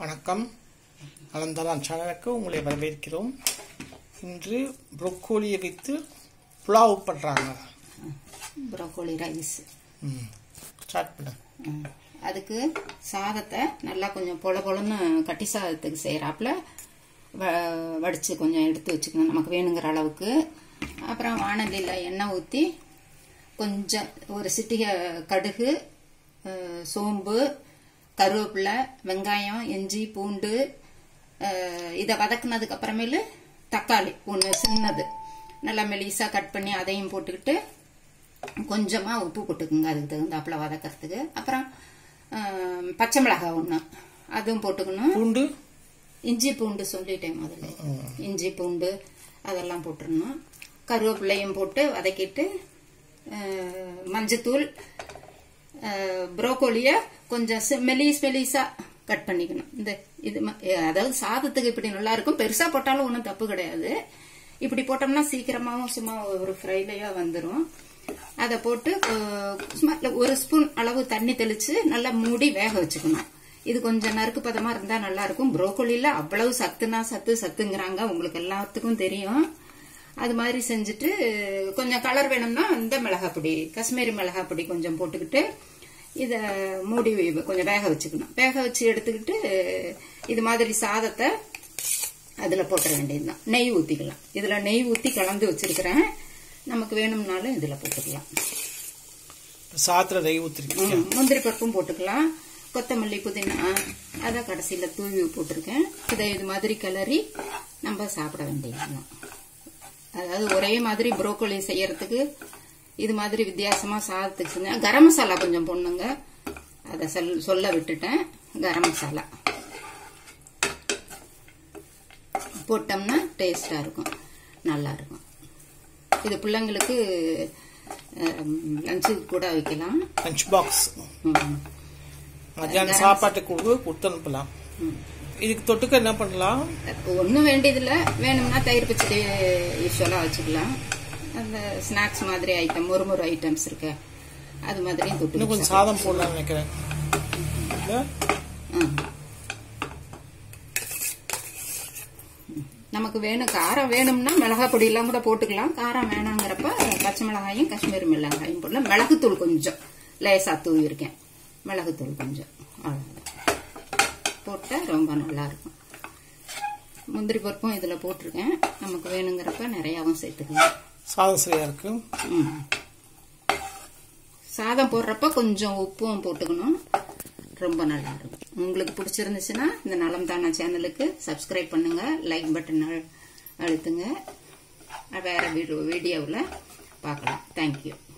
வணக்கம் அனந்தரான் சேனலுக்கு உங்களை வரவேற்கிறோம் இன்று ப்ரொக்கோலியை வைத்து புலாவ் பண்ணுறாங்க ப்ரோக்கோலி ரைஸ் ம் ஸ்டார்ட் பண்ணு அதுக்கு சாதத்தை நல்லா கொஞ்சம் பொல பொலன்னு கட்டி சாதத்துக்கு செய்கிறாப்புல வ வடித்து கொஞ்சம் எடுத்து வச்சுக்கணும் நமக்கு வேணுங்கிற அளவுக்கு அப்புறம் வானலியில் எண்ணெய் ஊற்றி கொஞ்சம் ஒரு சிட்டிகை கடுகு அஹ், சோம்பு கருவேப்பிலை வெங்காயம் இஞ்சி பூண்டு அஹ், இதை வதக்குனதுக்கு அப்புறமேலு தக்காளி ஒன்று சின்னது நல்லா மெலிசா கட் பண்ணி அதையும் போட்டுக்கிட்டு கொஞ்சமா உப்பு போட்டுக்குங்க அதுக்கு தகுந்தாப்புல வதக்கிறதுக்கு அப்புறம் ஆம், பச்சை மிளகாய் ஒன்று அதுவும் போட்டுக்கணும் பூண்டு இஞ்சி பூண்டு சொல்லிட்டேன் முதல்ல இஞ்சி பூண்டு அதெல்லாம் போட்டுடணும் கருவேப்பிலையும் போட்டு வதக்கிட்டு அஹ், மஞ்சத்தூள் புரோக்கோலியை கொஞ்சம் சி- மெலிஸ் மெலிசா கட் பண்ணிக்கணும் இந்த இது ம- அதாவது சாதத்துக்கு இப்படி நல்லா இருக்கும் பெருசா போட்டாலும் ஒன்றும் தப்பு கிடையாது இப்படி போட்டோம்னா சீக்கிரமாவும் சும்மா ஒரு ஃப்ரைலையா வந்துடும் அதை போட்டு அஹ், சும்மா ஒரு ஸ்பூன் அளவு தண்ணி தெளிச்சு நல்லா மூடி வேக வச்சுக்கணும் இது கொஞ்சம் நறுக்கு பதமா இருந்தா நல்லா இருக்கும் புரோக்கோலில அவ்வளவு சத்துனா சத்து சத்துங்கிறாங்க உங்களுக்கு எல்லாத்துக்கும் தெரியும் அது மாதிரி செஞ்சுட்டு கொஞ்சம் கலர் வேணும்னா இந்த மிளகாய் பொடி காஷ்மீரி மிளகாய் பொடி கொஞ்சம் போட்டுக்கிட்டு இதை மூடி கொஞ்சம் வேக வச்சுக்கணும் வேக வச்சு எடுத்துக்கிட்டு இது மாதிரி சாதத்தை அதில் போட்டுற வேண்டியதுதான் நெய் ஊற்றிக்கலாம் இதில் நெய் ஊற்றி கலந்து வச்சிருக்கிறேன் நமக்கு வேணும்னாலும் இதில் போட்டுக்கலாம் சாத்திர நெய் ஊற்றிருக்கீங்க ம், முந்திரி பருப்பும் போட்டுக்கலாம் கொத்தமல்லி புதினா அதை கடைசியில் தூவி போட்டிருக்கேன் இதை இது மாதிரி கிளறி நம்ம சாப்பிட வேண்டியதுதான் அதாவது ஒரே மாதிரி புரோக்கோலி செய்யறதுக்கு இது மாதிரி வித்தியாசமா சாதத்துக்கு செஞ்சா கரம் மசாலா கொஞ்சம் போடணுங்க அதை சொல் சொல்ல விட்டுட்டேன் கரம் மசாலா போட்டோம்னா டேஸ்டா இருக்கும் நல்லா இருக்கும் இது பிள்ளைங்களுக்கு லஞ்சுக்கு கூட வைக்கலாம் லஞ்ச் பாக்ஸ் ம். மத்தியானம் சாப்பாட்டுக்கு கொடுத்து கொடுத்து அனுப்பலாம் இதுக்கு தொட்டுக்க என்ன பண்ணலாம் ஒன்றும் வேண்டியதில்லை வேணும்னா தயிர் பச்சடி யூஸ்வலாக வச்சுக்கலாம் அந்த ஸ்நாக்ஸ் மாதிரி ஐட்டம் முறுமுறு ஐட்டம்ஸ் இருக்கு அது மாதிரியும் இன்னும் தொட்டு கொஞ்சம் சாதம் போடலாம்னு நினைக்கிறேன் இல்ல? ம். நமக்கு வேணும் காரம் வேணும்னா மிளகாய் பொடியெல்லாம் கூட போட்டுக்கலாம் காரம் வேணாங்கிறப்ப பச்சை மிளகாயும் காஷ்மீர் மிளகாயும் போடலாம் மிளகுத்தூள் கொஞ்சம் லேசா தூவி இருக்கேன் மிளகுத்தூள் கொஞ்சம் அவ்வளவுதான் போட்டால் ரொம்ப நல்லா இருக்கும் முந்திரி பருப்பும் இதில் போட்டிருக்கேன் நமக்கு வேணுங்கிறப்ப நிறையாவும் சேர்த்துக்கலாம் சாதம் சரியா இருக்கு ம். சாதம் போடுறப்ப கொஞ்சம் உப்பும் போட்டுக்கணும் ரொம்ப நல்லா இருக்கும் உங்களுக்கு பிடிச்சிருந்துச்சுன்னா இந்த நலம் தானா சேனலுக்கு சப்ஸ்கிரைப் பண்ணுங்க லைக் பட்டன் அழுத்துங்க வேற வீடியோவில் பார்க்கலாம் தேங்க்யூ